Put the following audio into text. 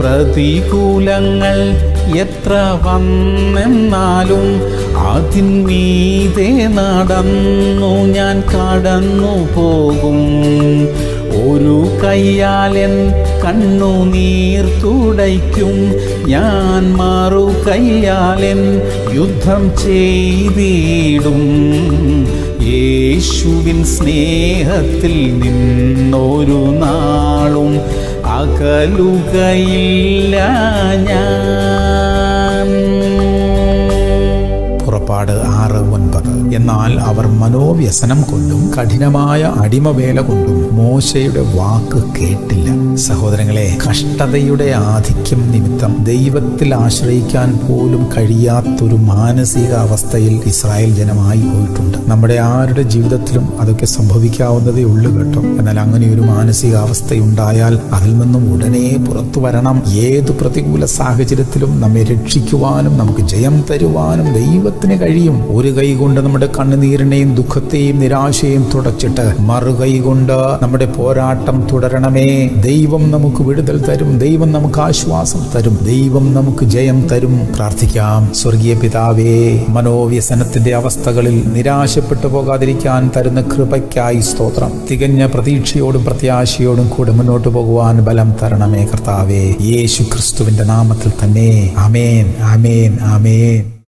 പ്രതികൂലങ്ങൾ എത്ര വന്നെന്നാലും അതിന്മീതെ നടന്നു ഞാൻ കടന്നു പോകും ഒരു കയ്യാലൻ കണ്ണുനീർ തുടയ്ക്കും ഞാൻ മാറു കയ്യാലൻ യുദ്ധം ചെയ്തിടും യേശുവിൻ സ്നേഹത്തിൽ നിന്നൊരു നാളും അകലുകയില്ല ഞാൻ പുറപ്പാട് ആറ് ഒൻപത് എന്നാൽ അവർ മനോവ്യസനം കൊണ്ടും കഠിനമായ അടിമവേല കൊണ്ടും മോശയുടെ വാക്ക് കേട്ടില്ല സഹോദരങ്ങളെ കഷ്ടതയുടെ ആധിക്യം നിമിത്തം ദൈവത്തിൽ ആശ്രയിക്കാൻ പോലും കഴിയാത്തൊരു മാനസിക അവസ്ഥയിൽ ഇസ്രായേൽ ജനമായി പോയിട്ടുണ്ട് നമ്മുടെ ആരുടെ ജീവിതത്തിലും അതൊക്കെ സംഭവിക്കാവുന്നതേ ഉള്ളൂ കേട്ടോ എന്നാൽ അങ്ങനെ ഒരു മാനസികാവസ്ഥയുണ്ടായാൽ അതിൽ നിന്നും ഉടനെ പുറത്തു വരണം ഏത് പ്രതികൂല സാഹചര്യത്തിലും നമ്മെ രക്ഷിക്കുവാനും നമുക്ക് ജയം തരുവാനും ദൈവത്തിന് കഴിയും ഒരു കൈ കൊണ്ട് നമ്മുടെ കണ്ണുനീരിനെയും ദുഃഖത്തെയും നിരാശയും തുടച്ചിട്ട് മറുകൈ കൊണ്ട് നമ്മുടെ പോരാട്ടം തുടരണമേ ദൈവം നമുക്ക് വിടുതൽ തരും ദൈവം നമുക്ക് ആശ്വാസം തരും ദൈവം നമുക്ക് ജയം തരും പ്രാർത്ഥിക്കാം സ്വർഗീയ പിതാവേ മനോവ്യസനത്തിന്റെ അവസ്ഥകളിൽ നിരാശപ്പെട്ടു പോകാതിരിക്കാൻ തരുന്ന കൃപയ്ക്കായി സ്തോത്രം തികഞ്ഞ പ്രതീക്ഷയോടും പ്രത്യാശയോടും കൂടെ മുന്നോട്ട് പോകുവാൻ ബലം തരണമേ കർത്താവേ യേശു ക്രിസ്തുവിന്റെ നാമത്തിൽ തന്നെ അമേൻ അമേൻ അമേൻ